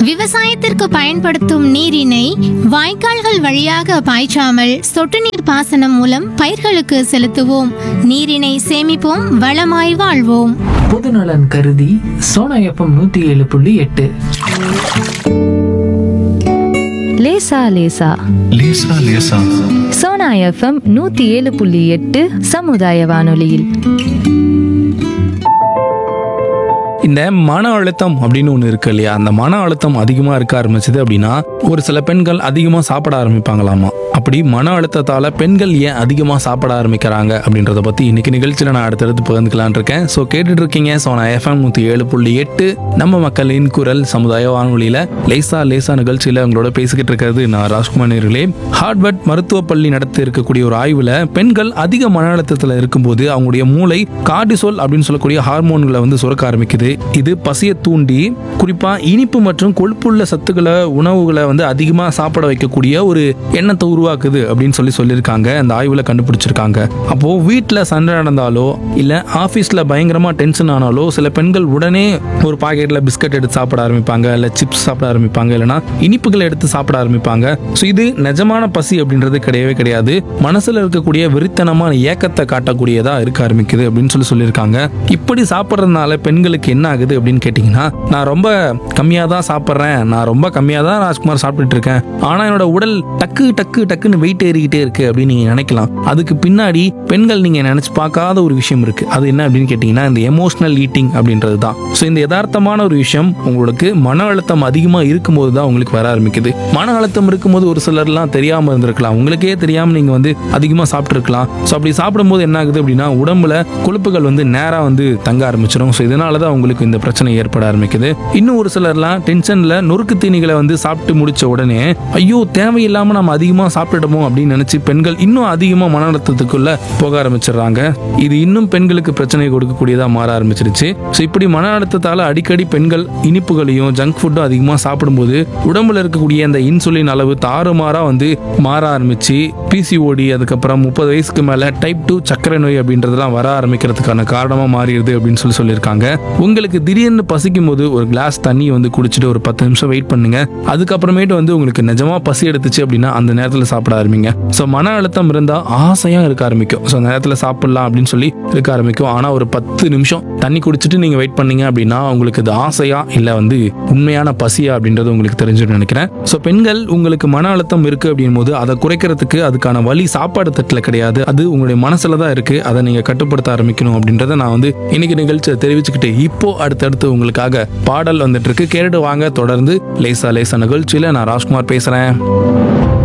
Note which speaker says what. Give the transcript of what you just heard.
Speaker 1: விவசாயத்திற்கு பயன்படுத்தும் நீரினை வாய்க்கால்கள் வழியாக பாய்ச்சாமல் சொட்டு நீர் பாசனம் மூலம் பயிர்களுக்கு செலுத்துவோம் நீரினை சேமிப்போம் வளமாய் வாழ்வோம்
Speaker 2: பொதுநலன் கருதி சோனா எஃப்எம் நூத்தி ஏழு புள்ளி எட்டு
Speaker 3: லேசா லேசா
Speaker 4: லேசா லேசா
Speaker 3: சோனா எஃப்எம் நூத்தி ஏழு புள்ளி எட்டு சமுதாய வானொலியில்
Speaker 5: இந்த மன அழுத்தம் அப்படின்னு ஒன்று இருக்கு இல்லையா அந்த மன அழுத்தம் அதிகமாக இருக்க ஆரம்பிச்சது அப்படின்னா ஒரு சில பெண்கள் அதிகமாக சாப்பிட ஆரம்பிப்பாங்களாமா அப்படி மன அழுத்தத்தால் பெண்கள் ஏன் அதிகமாக சாப்பிட ஆரம்பிக்கிறாங்க அப்படின்றத பற்றி இன்னைக்கு நிகழ்ச்சியில் நான் அடுத்தடுத்து பகிர்ந்துக்கலான் இருக்கேன் ஸோ கேட்டுட்டு இருக்கீங்க ஸோ நான் எஃப்எம் நூற்றி ஏழு புள்ளி எட்டு நம்ம மக்களின் குரல் சமுதாய வானொலியில் லேசா லேசா நிகழ்ச்சியில் உங்களோட பேசிக்கிட்டு இருக்கிறது நான் ராஜ்குமார் நேர்களே ஹார்ட்வர்ட் மருத்துவ பள்ளி நடத்தி இருக்கக்கூடிய ஒரு ஆய்வில் பெண்கள் அதிக மன அழுத்தத்தில் இருக்கும்போது அவங்களுடைய மூளை கார்டிசோல் அப்படின்னு சொல்லக்கூடிய ஹார்மோன்களை வந்து சுரக்க ஆரம்பிக்குது இது பசியை தூண்டி குறிப்பா இனிப்பு மற்றும் கொழுப்புள்ள சத்துக்களை உணவுகளை வந்து அதிகமா சாப்பிட வைக்கக்கூடிய ஒரு எண்ணத்தை உருவாக்குது அப்படின்னு சொல்லி சொல்லியிருக்காங்க அந்த ஆய்வுல கண்டுபிடிச்சிருக்காங்க அப்போ வீட்டில் சண்டை நடந்தாலோ இல்ல ஆபீஸ்ல பயங்கரமா டென்ஷன் ஆனாலோ சில பெண்கள் உடனே ஒரு பாக்கெட்ல பிஸ்கட் எடுத்து சாப்பிட ஆரம்பிப்பாங்க இல்ல சிப்ஸ் சாப்பிட ஆரம்பிப்பாங்க இல்லைன்னா இனிப்புகளை எடுத்து சாப்பிட ஆரம்பிப்பாங்க ஸோ இது நிஜமான பசி அப்படின்றது கிடையவே கிடையாது மனசுல இருக்கக்கூடிய வெறித்தனமான ஏக்கத்தை காட்டக்கூடியதா இருக்க ஆரம்பிக்குது அப்படின்னு சொல்லி சொல்லியிருக்காங்க இப்படி சாப்பிட்றதுனால பெண்களுக்கு என்ன ஆகுது அப்படின்னு கேட்டிங்கன்னா நான் ரொம்ப கம்மியாக தான் சாப்பிட்றேன் நான் ரொம்ப கம்மியாக தான் ராஜ்குமார் சாப்பிட்டுட்டு இருக்கேன் ஆனால் என்னோட உடல் டக்கு டக்கு டக்குன்னு வெயிட் ஏறிக்கிட்டே இருக்கு அப்படின்னு நீங்கள் நினைக்கலாம் அதுக்கு பின்னாடி பெண்கள் நீங்கள் நினச்சி பார்க்காத ஒரு விஷயம் இருக்கு அது என்ன அப்படின்னு கேட்டிங்கன்னா இந்த எமோஷனல் ஈட்டிங் அப்படின்றது தான் ஸோ இந்த யதார்த்தமான ஒரு விஷயம் உங்களுக்கு மன அழுத்தம் அதிகமாக இருக்கும்போது தான் உங்களுக்கு வர ஆரம்பிக்குது மன அழுத்தம் இருக்கும்போது ஒரு சிலர்லாம் தெரியாமல் இருந்திருக்கலாம் உங்களுக்கே தெரியாமல் நீங்கள் வந்து அதிகமாக சாப்பிட்ருக்கலாம் ஸோ அப்படி சாப்பிடும்போது என்ன ஆகுது அப்படின்னா உடம்புல கொழுப்புகள் வந்து நேராக வந்து தங்க ஆரம்பிச்சிடும் ஸோ இதனால தான் உங்களுக்கு இந்த பிரச்சனை ஏற்பட ஆரம்பிக்குது இன்னும் ஒரு சிலர்லாம் டென்ஷனில் நொறுக்கு தீனிகளை வந்து சாப்பிட்டு முடிச்ச உடனே ஐயோ தேவையில்லாமல் நம்ம அதிகமாக சாப்பிட்டுட்டோமோ அப்படின்னு நினச்சி பெண்கள் இன்னும் அதிகமாக மன அழுத்தத்துக்குள்ள போக ஆரம்பிச்சிடுறாங்க இது இன்னும் பெண்களுக்கு பிரச்சனை கொடுக்கக்கூடியதாக மாற ஆரம்பிச்சிருச்சு ஸோ இப்படி மன அழுத்தத்தால் அடிக்கடி பெண்கள் இனிப்புகளையும் ஜங்க் ஃபுட்டும் அதிகமாக சாப்பிடும்போது உடம்புல இருக்கக்கூடிய அந்த இன்சுலின் அளவு தாறுமாறா வந்து மாற ஆரம்பிச்சு பிசிஓடி அதுக்கப்புறம் முப்பது வயசுக்கு மேலே டைப் டூ சர்க்கரை நோய் அப்படின்றதெல்லாம் வர ஆரம்பிக்கிறதுக்கான காரணமாக மாறிடுது அப்படின்னு சொல்லி சொல்லியிருக்காங்க உங்களுக்கு திடீர்னு பசிக்கும் போது ஒரு கிளாஸ் தண்ணி வந்து குடிச்சிட்டு ஒரு பத்து நிமிஷம் வெயிட் பண்ணுங்க அதுக்கப்புறமேட்டு வந்து உங்களுக்கு நிஜமா பசி எடுத்துச்சு அப்படின்னா அந்த நேரத்தில் சாப்பிட ஆரம்பிங்க ஸோ மன அழுத்தம் இருந்தால் ஆசையாக இருக்க ஆரம்பிக்கும் ஸோ அந்த நேரத்தில் சாப்பிடலாம் அப்படின்னு சொல்லி இருக்க ஆரம்பிக்கும் ஆனால் ஒரு பத்து நிமிஷம் தண்ணி குடிச்சிட்டு நீங்கள் வெயிட் பண்ணீங்க அப்படின்னா உங்களுக்கு இது ஆசையா இல்லை வந்து உண்மையான பசியா அப்படின்றது உங்களுக்கு தெரிஞ்சுன்னு நினைக்கிறேன் ஸோ பெண்கள் உங்களுக்கு மன அழுத்தம் இருக்கு அப்படின் போது அதை குறைக்கிறதுக்கு அதுக்கான வழி சாப்பாடு தட்டில் கிடையாது அது உங்களுடைய மனசுல தான் இருக்கு அதை நீங்க கட்டுப்படுத்த ஆரம்பிக்கணும் அப்படின்றத நான் வந்து இன்னைக்கு நிகழ்ச்சியை தெரிவிச்சுக்கிட்டு இப்போ அடுத்தடுத்து உங்களுக்காக பாடல் வந்துட்டு இருக்கு கேட்டுட்டு வாங்க தொடர்ந்து லேசா லேசா நிகழ்ச்சியில நான் ராஜ்குமார் பேசுறேன்